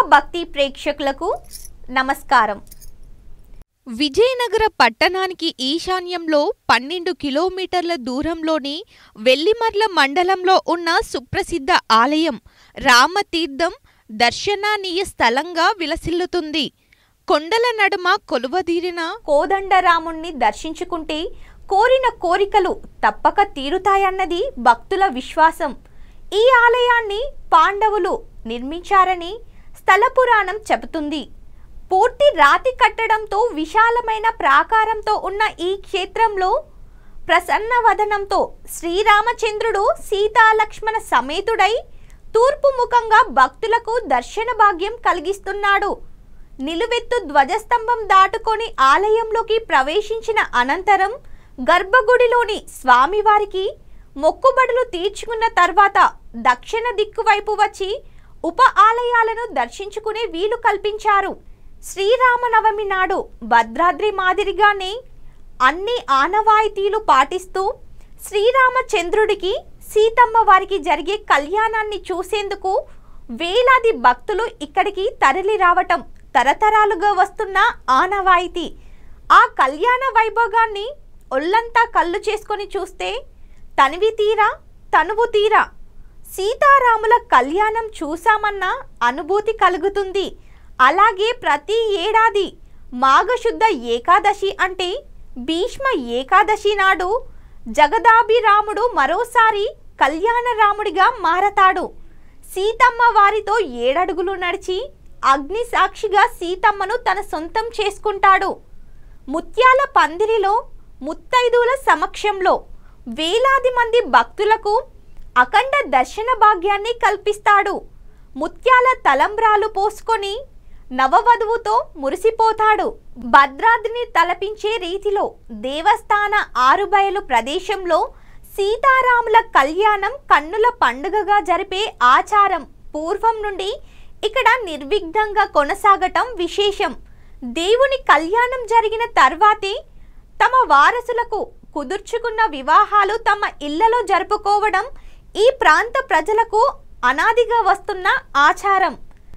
భక్తి ప్రేక్షకులకు నమస్కారం విజయనగర పట్టణానికి ఈశాన్యంలో పన్నెండు కిలోమీటర్ల దూరంలోని వెల్లిమర్ల మండలంలో ఉన్న సుప్రసిద్ధ ఆలయం రామతీర్థం దర్శనానీయ స్థలంగా విలసిల్లుతుంది కొండల నడుమ కొలువదీరిన కోదండరాముణ్ణి దర్శించుకుంటే కోరిన కోరికలు తప్పక తీరుతాయన్నది భక్తుల విశ్వాసం ఈ ఆలయాన్ని పాండవులు నిర్మించారని స్థల పురాణం చెబుతుంది పూర్తి రాతి కట్టడంతో విశాలమైన ప్రాకారంతో ఉన్న ఈ క్షేత్రంలో ప్రసన్న వదనంతో శ్రీరామచంద్రుడు సీతాలక్ష్మణ సమేతుడై తూర్పు ముఖంగా భక్తులకు దర్శన భాగ్యం కలిగిస్తున్నాడు నిలువెత్తు ధ్వజస్తంభం దాటుకొని ఆలయంలోకి ప్రవేశించిన అనంతరం గర్భగుడిలోని స్వామివారికి మొక్కుబడులు తీర్చుకున్న తర్వాత దక్షిణ దిక్కు వైపు వచ్చి ఉప ఆలయాలను దర్శించుకునే వీలు కల్పించారు శ్రీరామనవమి నాడు భద్రాద్రి మాదిరిగానే అన్ని ఆనవాయితీలు పాటిస్తూ శ్రీరామచంద్రుడికి సీతమ్మ వారికి జరిగే కళ్యాణాన్ని చూసేందుకు వేలాది భక్తులు ఇక్కడికి తరలి రావటం తరతరాలుగా వస్తున్న ఆనవాయితీ ఆ కళ్యాణ వైభోగాన్ని ఒళ్ళంతా కళ్ళు చేసుకొని చూస్తే తనివి తీరా తనువు తీరా సీతారాముల కళ్యాణం చూసామన్న అనుభూతి కలుగుతుంది అలాగే ప్రతి ఏడాది మాఘశుద్ధ ఏకాదశి అంటే భీష్మ ఏకాదశి నాడు జగదాభిరాముడు మరోసారి కళ్యాణ రాముడిగా మారతాడు సీతమ్మ వారితో ఏడడుగులు నడిచి అగ్ని సాక్షిగా సీతమ్మను తన సొంతం చేసుకుంటాడు ముత్యాల పందిరిలో ముత్తైదువుల సమక్షంలో వేలాది మంది భక్తులకు అఖండ దర్శన భాగ్యాన్ని కల్పిస్తాడు ముత్యాల తలంబ్రాలు పోసుకొని నవవధువుతో మురిసిపోతాడు భద్రాద్రిని తలపించే రీతిలో దేవస్థాన ఆరుబయలు ప్రదేశంలో సీతారాముల కళ్యాణం కన్నుల పండుగగా జరిపే ఆచారం పూర్వం నుండి ఇక్కడ నిర్విఘ్నంగా కొనసాగటం విశేషం దేవుని కళ్యాణం జరిగిన తర్వాతే తమ వారసులకు కుదుర్చుకున్న వివాహాలు తమ ఇళ్లలో జరుపుకోవడం ఈ ప్రాంత ప్రజలకు అనాదిగా వస్తున్న ఆచారం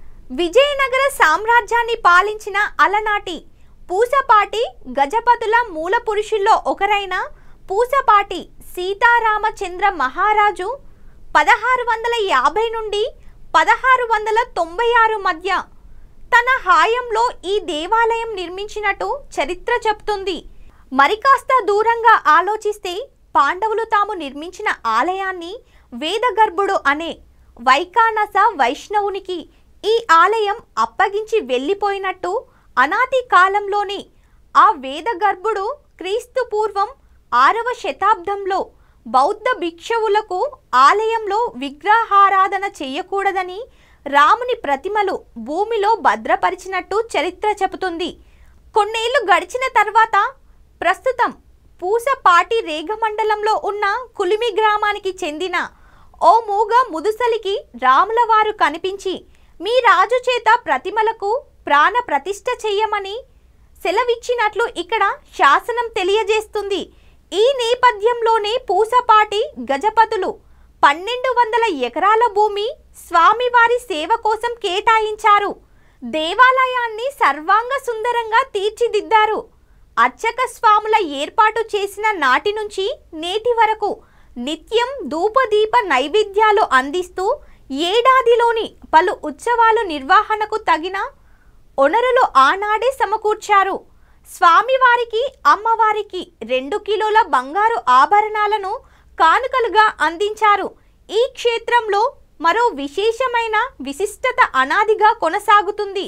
విజయనగర సామ్రాజ్యాన్ని పాలించిన అలనాటి పూసపాటి గజపతుల మూల పురుషుల్లో ఒకరైన పూసపాటి సీతారామచంద్ర మహారాజు పదహారు వందల యాభై నుండి పదహారు వందల తొంభై ఆరు మధ్య తన హాయంలో ఈ దేవాలయం నిర్మించినట్టు చరిత్ర చెప్తుంది మరి కాస్త దూరంగా ఆలోచిస్తే పాండవులు తాము నిర్మించిన ఆలయాన్ని వేదగర్భుడు అనే వైకానస వైష్ణవునికి ఈ ఆలయం అప్పగించి వెళ్ళిపోయినట్టు అనాది కాలంలోనే ఆ వేదగర్భుడు క్రీస్తు పూర్వం ఆరవ శతాబ్దంలో బౌద్ధ భిక్షువులకు ఆలయంలో విగ్రహారాధన చేయకూడదని రాముని ప్రతిమలు భూమిలో భద్రపరిచినట్టు చరిత్ర చెబుతుంది కొన్నేళ్లు గడిచిన తర్వాత ప్రస్తుతం పూసపాటి రేగమండలంలో ఉన్న కులిమి గ్రామానికి చెందిన ఓ మూగ ముదుసలికి రాములవారు కనిపించి మీ రాజు చేత ప్రతిమలకు ప్రాణ ప్రతిష్ఠ చెయ్యమని సెలవిచ్చినట్లు ఇక్కడ శాసనం తెలియజేస్తుంది ఈ నేపథ్యంలోనే పూసపాటి గజపతులు పన్నెండు వందల ఎకరాల భూమి స్వామివారి సేవ కోసం కేటాయించారు దేవాలయాన్ని సర్వాంగ సుందరంగా తీర్చిదిద్దారు అర్చక స్వాముల ఏర్పాటు చేసిన నాటి నుంచి నేటి వరకు నిత్యం ధూపదీప నైవేద్యాలు అందిస్తూ ఏడాదిలోని పలు ఉత్సవాలు నిర్వహణకు తగిన ఒనరులు ఆనాడే సమకూర్చారు స్వామివారికి అమ్మవారికి రెండు కిలోల బంగారు ఆభరణాలను కానుకలుగా అందించారు ఈ క్షేత్రంలో మరో విశేషమైన విశిష్టత అనాదిగా కొనసాగుతుంది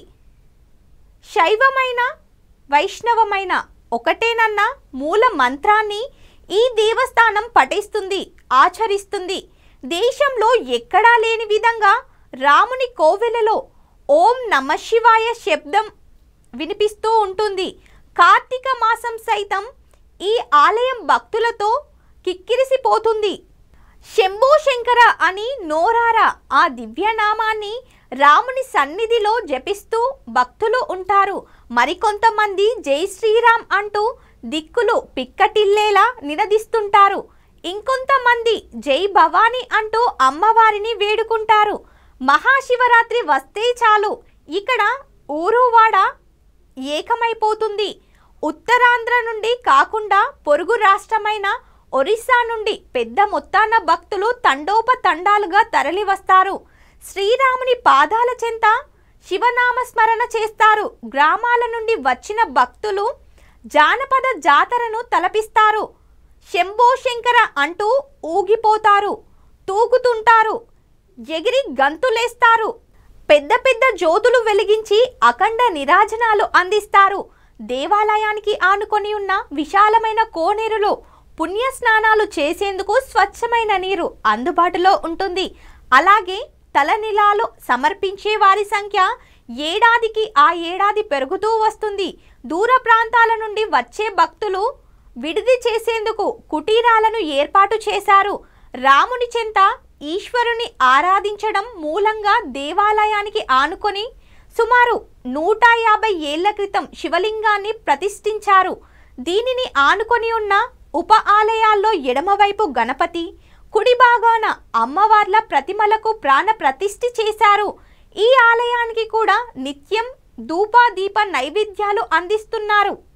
శైవమైన వైష్ణవమైన ఒకటేనన్న మూల మంత్రాన్ని ఈ దేవస్థానం పఠిస్తుంది ఆచరిస్తుంది దేశంలో ఎక్కడా లేని విధంగా రాముని కోవెలలో ఓం నమ శివాయ శబ్దం వినిపిస్తూ ఉంటుంది కార్తీక మాసం సైతం ఈ ఆలయం భక్తులతో కిక్కిరిసిపోతుంది శంభో శంకర అని నోరారా ఆ దివ్యనామాన్ని రాముని సన్నిధిలో జపిస్తూ భక్తులు ఉంటారు మరికొంతమంది జై శ్రీరామ్ అంటూ దిక్కులు పిక్కటిల్లేలా నినదిస్తుంటారు ఇంకొంతమంది జై భవాని అంటూ అమ్మవారిని వేడుకుంటారు మహాశివరాత్రి వస్తే చాలు ఇక్కడ ఊరువాడ ఏకమైపోతుంది ఉత్తరాంధ్ర నుండి కాకుండా పొరుగు రాష్ట్రమైన ఒరిస్సా నుండి పెద్ద మొత్తాన భక్తులు తండోపతండాలుగా తరలి వస్తారు శ్రీరాముని పాదాల చెంత శివనామ స్మరణ చేస్తారు గ్రామాల నుండి వచ్చిన భక్తులు జానపద జాతరను తలపిస్తారు శంభో శంకర అంటూ ఊగిపోతారు తూగుతుంటారు ఎగిరి గంతులేస్తారు పెద్ద పెద్ద జ్యోతులు వెలిగించి అఖండ నిరాజనాలు అందిస్తారు దేవాలయానికి ఆనుకొని ఉన్న విశాలమైన కోనేరులో పుణ్య స్నానాలు చేసేందుకు స్వచ్ఛమైన నీరు అందుబాటులో ఉంటుంది అలాగే తలనిలాలు సమర్పించే వారి సంఖ్య ఏడాదికి ఆ ఏడాది పెరుగుతూ వస్తుంది దూర ప్రాంతాల నుండి వచ్చే భక్తులు విడిది చేసేందుకు కుటీరాలను ఏర్పాటు చేశారు రాముని చెంత ఈశ్వరుని ఆరాధించడం మూలంగా దేవాలయానికి ఆనుకొని సుమారు నూట యాభై ఏళ్ల క్రితం శివలింగాన్ని ప్రతిష్ఠించారు దీనిని ఆనుకొని ఉన్న ఉప ఆలయాల్లో ఎడమవైపు గణపతి కుడి భాగాన అమ్మవార్ల ప్రతిమలకు ప్రాణ ప్రతిష్ఠి చేశారు ఈ ఆలయానికి కూడా నిత్యం ధూప దీప నైవేద్యాలు అందిస్తున్నారు